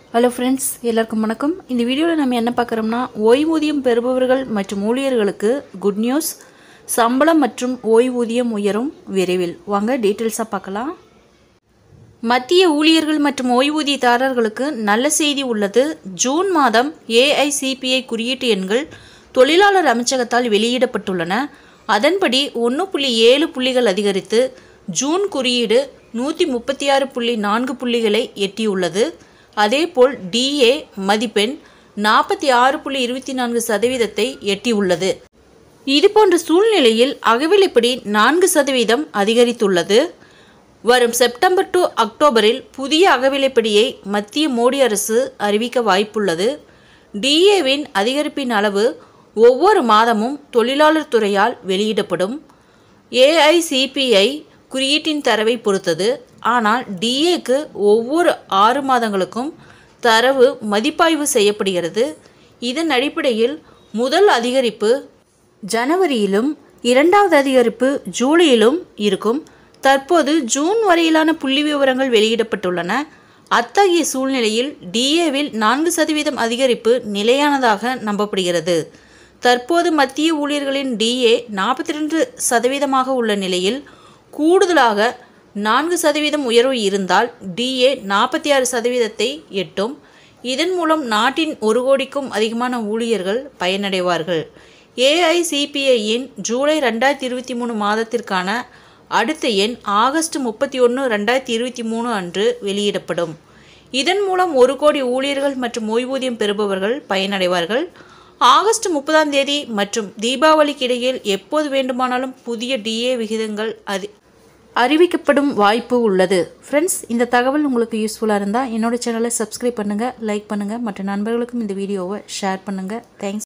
hello friends எல்லாருக்கும் வணக்கம் இந்த வீடியோவில் நம்ம என்ன பார்க்குறோம்னா ஓய்வூதியம் பெறுபவர்கள் மற்றும் ஊழியர்களுக்கு குட் நியூஸ் சம்பளம் மற்றும் ஓய்வூதியம் உயரும் விரைவில் வாங்க டீட்டெயில்ஸாக பார்க்கலாம் மத்திய ஊழியர்கள் மற்றும் ஓய்வூதியதாரர்களுக்கு நல்ல செய்தி உள்ளது ஜூன் மாதம் ஏஐசிபிஐ குறியீட்டு எண்கள் தொழிலாளர் அமைச்சகத்தால் வெளியிடப்பட்டுள்ளன அதன்படி ஒன்று புள்ளி ஏழு புள்ளிகள் அதிகரித்து ஜூன் குறியீடு நூற்றி முப்பத்தி ஆறு புள்ளி நான்கு புள்ளிகளை எட்டியுள்ளது அதேபோல் டிஏ மதிப்பெண் நாற்பத்தி ஆறு புள்ளி இருபத்தி நான்கு சதவீதத்தை எட்டியுள்ளது இதுபோன்ற சூழ்நிலையில் அகவிலைப்படி நான்கு சதவீதம் அதிகரித்துள்ளது வரும் செப்டம்பர் டு அக்டோபரில் புதிய அகவிலைப்படியை மத்திய மோடி அரசு அறிவிக்க வாய்ப்புள்ளது டிஏவின் அதிகரிப்பின் அளவு ஒவ்வொரு மாதமும் தொழிலாளர் துறையால் வெளியிடப்படும் ஏஐசிபிஐ குறியீட்டின் தரவை பொறுத்தது ஆனால் டிஏக்கு ஒவ்வொரு ஆறு மாதங்களுக்கும் தரவு மதிப்பாய்வு செய்யப்படுகிறது இதன் அடிப்படையில் முதல் அதிகரிப்பு ஜனவரியிலும் இரண்டாவது அதிகரிப்பு ஜூலையிலும் இருக்கும் தற்போது ஜூன் வரையிலான புள்ளி விவரங்கள் வெளியிடப்பட்டுள்ளன அத்தகைய சூழ்நிலையில் டிஏவில் நான்கு சதவீதம் அதிகரிப்பு நிலையானதாக நம்பப்படுகிறது தற்போது மத்திய ஊழியர்களின் டிஏ நாற்பத்தி ரெண்டு சதவீதமாக உள்ள நிலையில் கூடுதலாக நான்கு சதவீதம் உயர்வு இருந்தால் டிஏ நாற்பத்தி ஆறு சதவீதத்தை எட்டும் இதன் மூலம் நாட்டின் ஒரு கோடிக்கும் அதிகமான ஊழியர்கள் பயனடைவார்கள் ஏஐசிபிஐயின் ஜூலை ரெண்டாயிரத்தி இருபத்தி மூணு மாதத்திற்கான அடுத்த எண் ஆகஸ்ட் முப்பத்தி ஒன்று ரெண்டாயிரத்தி இருபத்தி மூணு அன்று வெளியிடப்படும் இதன் மூலம் ஒரு கோடி ஊழியர்கள் மற்றும் ஓய்வூதியம் பெறுபவர்கள் பயனடைவார்கள் ஆகஸ்ட் முப்பதாம் தேதி மற்றும் தீபாவளிக்கு இடையில் எப்போது வேண்டுமானாலும் புதிய டிஏ விகிதங்கள் அதி அறிவிக்கப்படும் வாய்ப்பு உள்ளது ஃப்ரெண்ட்ஸ் இந்த தகவல் உங்களுக்கு யூஸ்ஃபுல்லாக இருந்தால் என்னோட சேனலை சப்ஸ்கிரைப் பண்ணுங்கள் லைக் பண்ணுங்கள் மற்ற நண்பர்களுக்கும் இந்த வீடியோவை ஷேர் பண்ணுங்கள் தேங்க்ஸ்